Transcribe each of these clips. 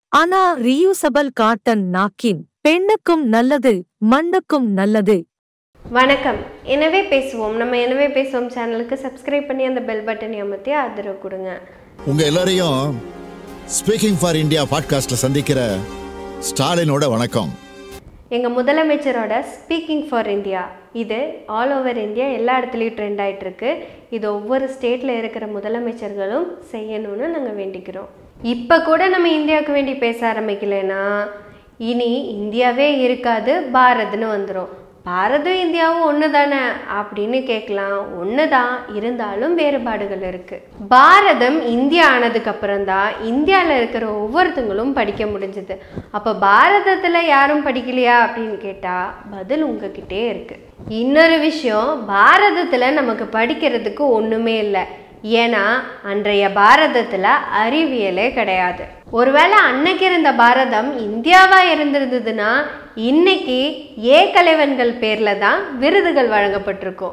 ஆனா reusable cotton நாக்கின் பெண்ணுக்கும் நல்லது மண்ணுக்கும் நல்லது வணக்கம் எனவே பேசுவோம் நம்ம எனவே பேசுவோம் சேனலுக்கு சப்ஸ்கிரைப் பண்ணி அந்த பெல் பட்டனை அமர்த்தி ஆதரவு கொடுங்க உங்க எல்லாரையும் ஸ்பீக்கிங் ஃபார் இந்தியா பாட்காஸ்ட்ல சந்திக்கிற ஸ்டாலினோட வணக்கம் எங்கள் முதலமைச்சரோட ஸ்பீக்கிங் ஃபார் இந்தியா இது ஆல் ஓவர் இந்தியா எல்லா இடத்துலையும் ட்ரெண்ட் ஆயிட்டு இருக்கு இது ஒவ்வொரு ஸ்டேட்டில் இருக்கிற முதலமைச்சர்களும் செய்யணும்னு நாங்கள் வேண்டிக்கிறோம் இப்போ கூட நம்ம இந்தியாவுக்கு வேண்டி பேச ஆரம்பிக்கலைன்னா இனி இந்தியாவே இருக்காது பாரத்னு வந்துடும் பாரதும் இந்தியாவும் ஒன்று தானே அப்படின்னு கேட்கலாம் ஒன்று தான் இருந்தாலும் வேறுபாடுகள் இருக்குது பாரதம் இந்தியா ஆனதுக்கு அப்புறம் தான் இந்தியாவில் இருக்கிற ஒவ்வொருத்தங்களும் படிக்க முடிஞ்சது அப்போ பாரதத்தில் யாரும் படிக்கலையா அப்படின்னு கேட்டால் பதில் உங்ககிட்டே இருக்குது இன்னொரு விஷயம் பாரதத்தில் நமக்கு படிக்கிறதுக்கு ஒன்றுமே இல்லை ஏன்னா அன்றைய பாரதத்தில் அறிவியலே கிடையாது ஒருவேளை அன்னைக்கு இருந்த பாரதம் இந்தியாவா இருந்திருந்ததுன்னா இன்னைக்கு ஏ கலைவன்கள் பேர்ல தான் விருதுகள் வழங்கப்பட்டிருக்கும்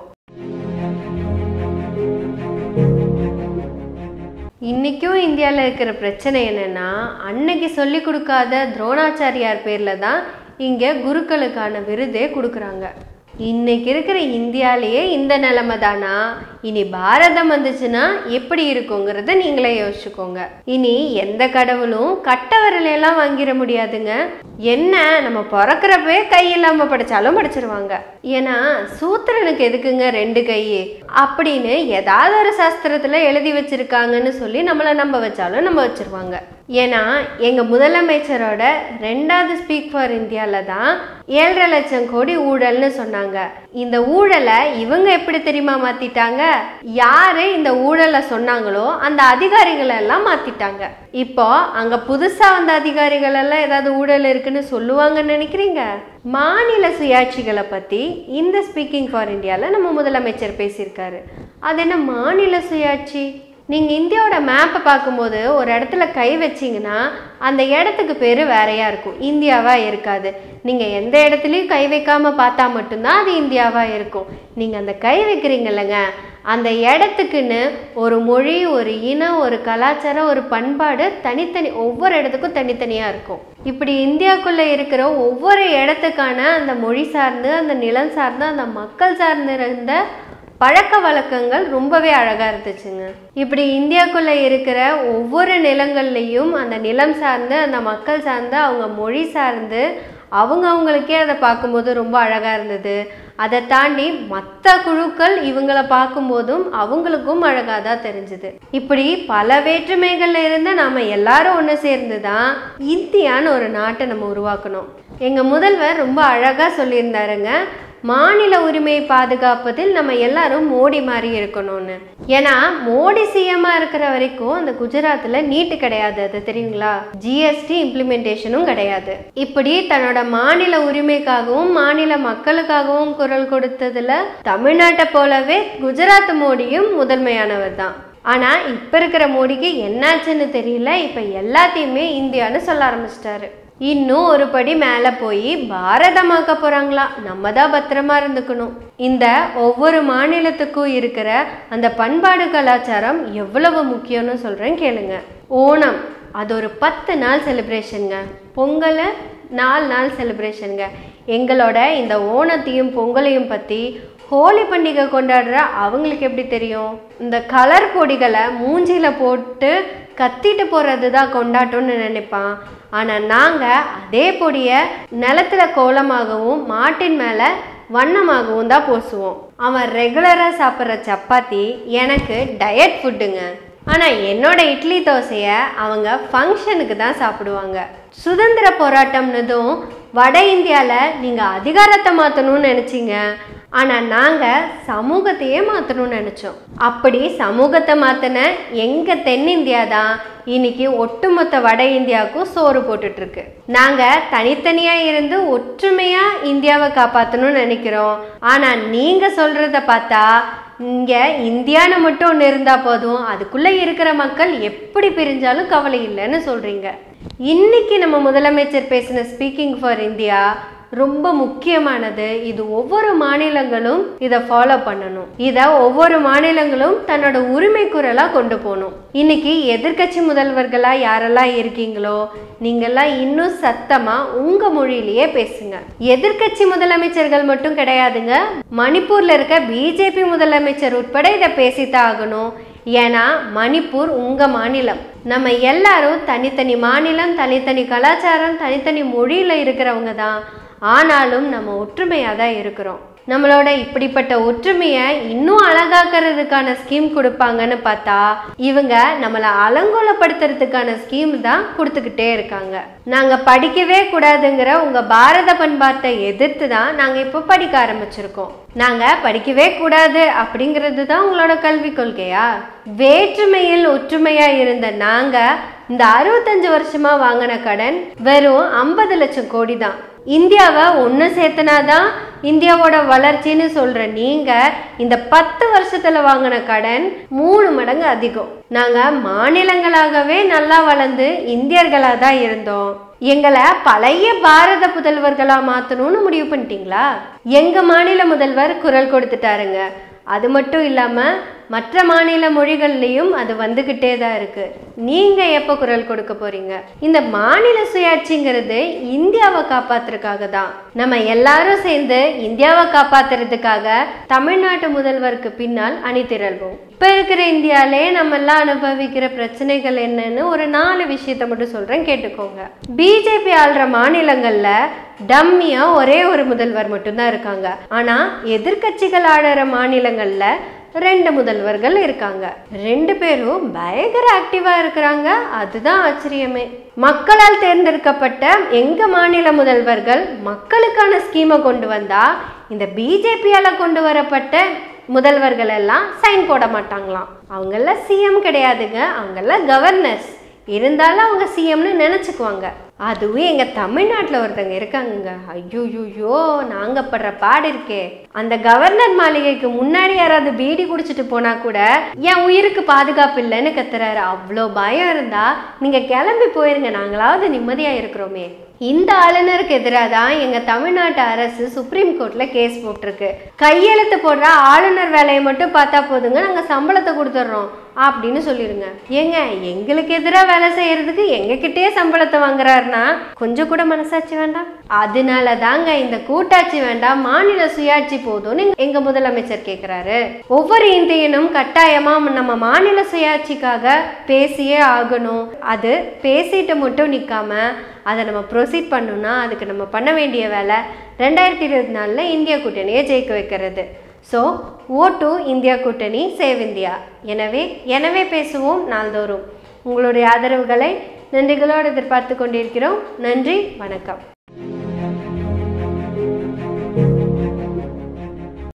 இன்றைக்கும் இந்தியாவில் இருக்கிற பிரச்சனை என்னென்னா அன்னைக்கு சொல்லி கொடுக்காத துரோணாச்சாரியார் பேரில் தான் இங்கே குருக்களுக்கான விருதே கொடுக்குறாங்க இன்னைக்கு இருக்கிற இந்தியாலேயே இந்த நிலைமை தானா இனி பாரதம் வந்துச்சுன்னா எப்படி இருக்குங்கிறத நீங்களே யோசிச்சுக்கோங்க இனி எந்த கடவுளும் கட்ட விரலையெல்லாம் வாங்கிட முடியாதுங்க என்ன நம்ம பிறக்கிறப்பவே கை இல்லாமல் படித்தாலும் படிச்சிருவாங்க ஏன்னா சூத்திரனுக்கு எதுக்குங்க ரெண்டு கை அப்படின்னு ஏதாவது ஒரு சாஸ்திரத்தில் எழுதி வச்சிருக்காங்கன்னு சொல்லி நம்மளை நம்ப வச்சாலும் நம்ம வச்சிருவாங்க ஏன்னா எங்கள் முதலமைச்சரோட ரெண்டாவது ஸ்பீக் ஃபார் இந்தியாவில் தான் ஏழரை லட்சம் கோடி ஊழல்னு சொன்னாங்க இந்த ஊழலை இவங்க எப்படி தெரியுமா மாற்றிட்டாங்க யார் இந்த ஊழலை சொன்னாங்களோ அந்த அதிகாரிகளை எல்லாம் மாற்றிட்டாங்க இப்போ அங்கே புதுசாக வந்த அதிகாரிகள் எல்லாம் ஏதாவது ஊழல் இருக்குன்னு சொல்லுவாங்கன்னு நினைக்கிறீங்க மாநில சுயாட்சிகளை பற்றி இந்த ஸ்பீக்கிங் ஃபார் இந்தியாவில் நம்ம முதலமைச்சர் பேசியிருக்காரு அது என்ன மாநில சுயாட்சி நீங்கள் இந்தியாவோட மேப்பை பார்க்கும்போது ஒரு இடத்துல கை வச்சிங்கன்னா அந்த இடத்துக்கு பேர் வேறையாக இருக்கும் இந்தியாவாக இருக்காது நீங்கள் எந்த இடத்துலையும் கை வைக்காமல் பார்த்தா மட்டும்தான் அது இந்தியாவாக இருக்கும் நீங்கள் அந்த கை வைக்கிறீங்கல்லங்க அந்த இடத்துக்குன்னு ஒரு மொழி ஒரு இனம் ஒரு கலாச்சாரம் ஒரு பண்பாடு தனித்தனி ஒவ்வொரு இடத்துக்கும் தனித்தனியாக இருக்கும் இப்படி இந்தியாவுக்குள்ளே இருக்கிற ஒவ்வொரு இடத்துக்கான அந்த மொழி சார்ந்து அந்த நிலம் சார்ந்து அந்த மக்கள் சார்ந்து இருந்த பழக்க வழக்கங்கள் ரொம்பவே அழகாக இருந்துச்சுங்க இப்படி இந்தியாவுக்குள்ளே இருக்கிற ஒவ்வொரு நிலங்கள்லேயும் அந்த நிலம் சார்ந்து அந்த மக்கள் சார்ந்து அவங்க மொழி சார்ந்து அவங்க அவங்களுக்கே அதை பார்க்கும்போது ரொம்ப அழகாக இருந்தது அதை தாண்டி மற்ற குழுக்கள் இவங்கள பார்க்கும்போதும் அவங்களுக்கும் அழகாக தான் தெரிஞ்சுது இப்படி பல வேற்றுமைகள்ல இருந்து நாம் எல்லாரும் ஒன்று சேர்ந்து தான் இந்தியான்னு ஒரு நாட்டை நம்ம உருவாக்கணும் எங்கள் முதல்வர் ரொம்ப அழகாக சொல்லியிருந்தாருங்க மாநில உரிமையை பாதுகாப்பதில் நம்ம எல்லாரும் மோடி மாதிரி இருக்கணும்னு ஏன்னா மோடி சிஎம்மா இருக்கிற வரைக்கும் அந்த குஜராத்தில் நீட்டு கிடையாது அது தெரியுங்களா ஜிஎஸ்டி இம்ப்ளிமெண்டேஷனும் கிடையாது இப்படி தன்னோட மாநில உரிமைக்காகவும் மாநில மக்களுக்காகவும் குரல் கொடுத்ததுல தமிழ்நாட்டை போலவே குஜராத் மோடியும் முதன்மையானவர் தான் ஆனால் இப்போ இருக்கிற மோடிக்கு என்னாச்சுன்னு தெரியல இப்போ எல்லாத்தையுமே இந்தியான்னு சொல்ல ஆரம்பிச்சிட்டாரு இன்னும் ஒரு படி மேலே போய் பாரதமாக்க போகிறாங்களா நம்ம தான் பத்திரமா இருந்துக்கணும் இந்த ஒவ்வொரு மாநிலத்துக்கும் இருக்கிற அந்த பண்பாடு கலாச்சாரம் எவ்வளவு முக்கியம்னு சொல்கிறேன் கேளுங்க ஓணம் அது ஒரு பத்து நாள் செலிப்ரேஷனுங்க பொங்கலை நாலு நாள் செலிப்ரேஷனுங்க எங்களோட இந்த ஓணத்தையும் பொங்கலையும் பற்றி ஹோலி பண்டிகை கொண்டாடுற அவங்களுக்கு எப்படி தெரியும் இந்த கலர் பொடிகளை மூஞ்சியில் போட்டு கத்திட்டு போகிறது தான் கொண்டாட்டம்னு நினைப்பான் ஆனால் நாங்கள் அதே பொடியை நிலத்தில் கோலமாகவும் மாட்டின் மேலே வண்ணமாகவும் தான் பூசுவோம் அவன் ரெகுலராக சாப்பிட்ற சப்பாத்தி எனக்கு டயட் ஃபுட்டுங்க ஆனால் என்னோட இட்லி தோசையை அவங்க ஃபங்க்ஷனுக்கு தான் சாப்பிடுவாங்க சுதந்திர போராட்டம்னதும் வட இந்தியாவில் நீங்கள் அதிகாரத்தை மாற்றணும்னு நினச்சிங்க ஆனால் நாங்கள் சமூகத்தையே மாற்றணும்னு நினச்சோம் அப்படி சமூகத்தை மாற்றின எங்கள் தென்னிந்தியா தான் இன்னைக்கு ஒட்டுமொத்த வட இந்தியாவுக்கும் சோறு போட்டுட்ருக்கு நாங்கள் தனித்தனியாக இருந்து ஒற்றுமையாக இந்தியாவை காப்பாற்றணும்னு நினைக்கிறோம் ஆனால் நீங்கள் சொல்கிறத பார்த்தா இங்கே இந்தியான்னு மட்டும் ஒன்று இருந்தால் போதும் அதுக்குள்ளே இருக்கிற மக்கள் எப்படி பிரிஞ்சாலும் கவலை இல்லைன்னு சொல்கிறீங்க இன்னைக்கு நம்ம முதலமைச்சர் பேசின ஸ்பீக்கிங் ஃபார் இந்தியா ரொம்ப முக்கியமானது இது ஒவ்வொரு மாநிலங்களும் இதை ஃபாலோ பண்ணணும் இதை ஒவ்வொரு மாநிலங்களும் தன்னோட உரிமை குரலா கொண்டு போகணும் இன்னைக்கு எதிர்க்கட்சி முதல்வர்களா யாரெல்லாம் இருக்கீங்களோ நீங்கெல்லாம் இன்னும் சத்தமா உங்க மொழியிலேயே பேசுங்க எதிர்க்கட்சி முதலமைச்சர்கள் மட்டும் கிடையாதுங்க மணிப்பூர்ல இருக்க பிஜேபி முதலமைச்சர் உட்பட இதை பேசித்தான் ஆகணும் ஏன்னா மணிப்பூர் உங்க மாநிலம் நம்ம எல்லாரும் தனித்தனி மாநிலம் தனித்தனி கலாச்சாரம் தனித்தனி மொழியில இருக்கிறவங்க தான் ஆனாலும் நம்ம ஒற்றுமையாக தான் இருக்கிறோம் நம்மளோட இப்படிப்பட்ட ஒற்றுமையை இன்னும் அழகாக்கிறதுக்கான ஸ்கீம் கொடுப்பாங்கன்னு பார்த்தா இவங்க நம்மளை அலங்கோலப்படுத்துறதுக்கான ஸ்கீம் தான் கொடுத்துக்கிட்டே இருக்காங்க நாங்கள் படிக்கவே கூடாதுங்கிற உங்கள் பாரத பண்பாட்டை எதிர்த்து தான் நாங்கள் இப்போ படிக்க ஆரம்பிச்சிருக்கோம் நாங்கள் படிக்கவே கூடாது அப்படிங்கிறது தான் உங்களோட கல்விக் கொள்கையா வேற்றுமையில் ஒற்றுமையா இருந்த நாங்கள் இந்த அறுபத்தஞ்சு வருஷமா வாங்கின கடன் வெறும் ஐம்பது லட்சம் கோடி தான் இந்தியாவை ஒன்று சேர்த்தனாதான் இந்தியாவோட வளர்ச்சின்னு சொல்ற நீங்க இந்த பத்து வருஷத்துல வாங்கின கடன் மூணு மடங்கு அதிகம் நாங்க மாநிலங்களாகவே நல்லா வளர்ந்து இந்தியர்களா தான் இருந்தோம் எங்களை பழைய பாரத புதல்வர்களா மாத்தணும்னு முடிவு பண்ணிட்டீங்களா எங்க மாநில முதல்வர் குரல் கொடுத்துட்டாருங்க அது மட்டும் இல்லாம மற்ற மாநில மொழிகள்லையும் அது வந்துகிட்டே தான் இருக்கு நீங்க எப்போ குரல் கொடுக்க போறீங்க இந்த மாநில சுயாட்சிங்கிறது இந்தியாவை காப்பாத்துறதுக்காக தான் நம்ம எல்லாரும் சேர்ந்து இந்தியாவை காப்பாத்துறதுக்காக தமிழ்நாட்டு முதல்வருக்கு பின்னால் அணிதிரள்வோம் இப்ப இருக்கிற இந்தியாலே நம்ம எல்லாம் அனுபவிக்கிற பிரச்சனைகள் என்னன்னு ஒரு நாலு விஷயத்த மட்டும் சொல்றேன் கேட்டுக்கோங்க பிஜேபி ஆள்ற மாநிலங்கள்ல டம்மியா ஒரே ஒரு முதல்வர் மட்டும்தான் இருக்காங்க ஆனா எதிர்க்கட்சிகள் ஆளுற மாநிலங்கள்ல ரெண்டு முதல்வர்கள் இருக்காங்க ரெண்டு பேரும் பயங்கர ஆக்டிவா இருக்கிறாங்க அதுதான் ஆச்சரியமே மக்களால் தேர்ந்தெடுக்கப்பட்ட எங்க மாநில முதல்வர்கள் மக்களுக்கான ஸ்கீமை கொண்டு வந்தா இந்த பிஜேபியால கொண்டு வரப்பட்ட முதல்வர்கள் எல்லாம் சைன் போட மாட்டாங்களாம் அவங்கெல்லாம் சிஎம் கிடையாதுங்க அவங்கெல்லாம் கவர்னர்ஸ் இருந்தாலும் அவங்க சிஎம்னு நினச்சிக்குவாங்க அதுவும் எங்கள் தமிழ்நாட்டில் ஒருத்தங்க இருக்காங்கங்க ஐயோயோயோ நாங்கள் படுற பாடு இருக்கே அந்த கவர்னர் மாளிகைக்கு முன்னாடி யாராவது பீடி குடிச்சிட்டு போனா கூட என் உயிருக்கு பாதுகாப்பு இல்லைன்னு கத்துறாரு அவ்வளோ பயம் இருந்தா நீங்கள் கிளம்பி போயிருங்க நாங்களாவது நிம்மதியாக இருக்கிறோமே இந்த ஆளுநருக்கு எதிராக தான் எங்க தமிழ்நாட்டு அரசு சுப்ரீம் கோர்ட்ல கேஸ் போட்டிருக்கு கையெழுத்து போடுற ஆளுநர் வேலையை மட்டும் பார்த்தா போதுங்க நாங்க சம்பளத்தை கொடுத்துட்றோம் அப்படின்னு சொல்லிடுங்க ஏங்க எங்களுக்கு எதிராக வேலை செய்யறதுக்கு எங்ககிட்டயே சம்பளத்தை வாங்குறாருன்னா கொஞ்சம் கூட மனசாட்சி வேண்டாம் அதனால தாங்க இந்த கூட்டாட்சி வேண்டாம் மாநில சுயாட்சி போதும்னு எங்க- எங்க முதலமைச்சர் கேக்குறாரு ஒவ்வொரு இந்தியனும் கட்டாயமா நம்ம மாநில சுயாட்சிக்காக பேசியே ஆகணும் அது பேசிட்டு மட்டும் நிக்காம அதை நம்ம ப்ரொசீட் பண்ணணும்னா அதுக்கு நம்ம பண்ண வேண்டிய வேலை ரெண்டாயிரத்தி இருபத்தி நாலில் இந்தியா கூட்டணியை ஜெயிக்க வைக்கிறது ஸோ ஓ டு இந்தியா கூட்டணி சேவ் இந்தியா எனவே எனவே பேசுவோம் நாள்தோறும் உங்களுடைய ஆதரவுகளை நன்றிகளோடு எதிர்பார்த்து கொண்டிருக்கிறோம் நன்றி வணக்கம்